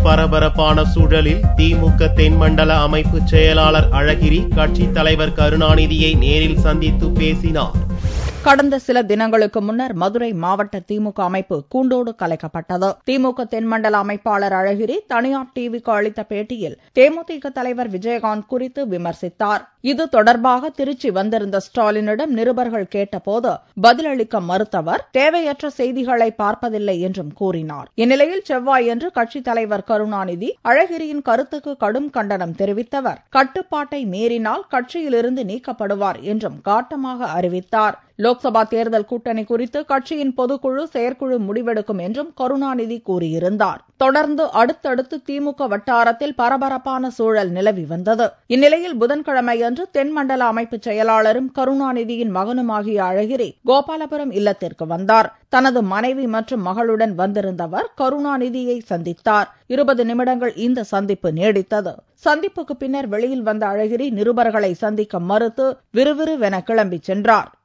பரபரப்பான சூழலில் திமுக தென்மண்டல அமைப்பு செயலாளர் அழகிரி கட்சித் தலைவர் கருணாநிதியை நேரில் சந்தித்து பேசினார் கடந்த சில தினங்களுக்கு முன்னர் மதுரை மாவட்ட திமுக அமைப்பு கூண்டோடு கலைக்கப்பட்டது திமுக தென்மண்டல அமைப்பாளர் அழகிரி தனியார் டிவிக்கு அளித்த பேட்டியில் தேமுதிக தலைவர் விஜயகாந்த் குறித்து விமர்சித்தார் இது தொடர்பாக திருச்சி வந்திருந்த ஸ்டாலினிடம் நிருபர்கள் கேட்டபோது பதிலளிக்க மறுத்தவர் தேவையற்ற செய்திகளை பார்ப்பதில்லை என்றும் கூறினார் இந்நிலையில் செவ்வாயன்று கட்சித் தலைவர் கருணாநிதி அழகிரியின் கருத்துக்கு கடும் கண்டனம் தெரிவித்தவர் கட்டுப்பாட்டை மீறினால் கட்சியிலிருந்து நீக்கப்படுவார் என்றும் காட்டமாக அறிவித்தார் லோக்சபா தேர்தல் கூட்டணி குறித்து கட்சியின் பொதுக்குழு செயற்குழு முடிவெடுக்கும் என்றும் கருணாநிதி கூறியிருந்தார் தொடர்ந்து அடுத்தடுத்து திமுக வட்டாரத்தில் பரபரப்பான சூழல் நிலவி வந்தது இந்நிலையில் புதன்கிழமையன்று தென்மண்டல அமைப்பு செயலாளரும் கருணாநிதியின் மகனுமாகிய அழகிரி கோபாலபுரம் இல்லத்திற்கு வந்தார் தனது மனைவி மற்றும் மகளுடன் வந்திருந்தவர் கருணாநிதியை சந்தித்தார் இருபது நிமிடங்கள் இந்த சந்திப்பு நீடித்தது சந்திப்புக்கு பின்னர் வெளியில் வந்த அழகிரி நிருபர்களை சந்திக்க மறுத்து விறுவிறுவென கிளம்பிச் சென்றார்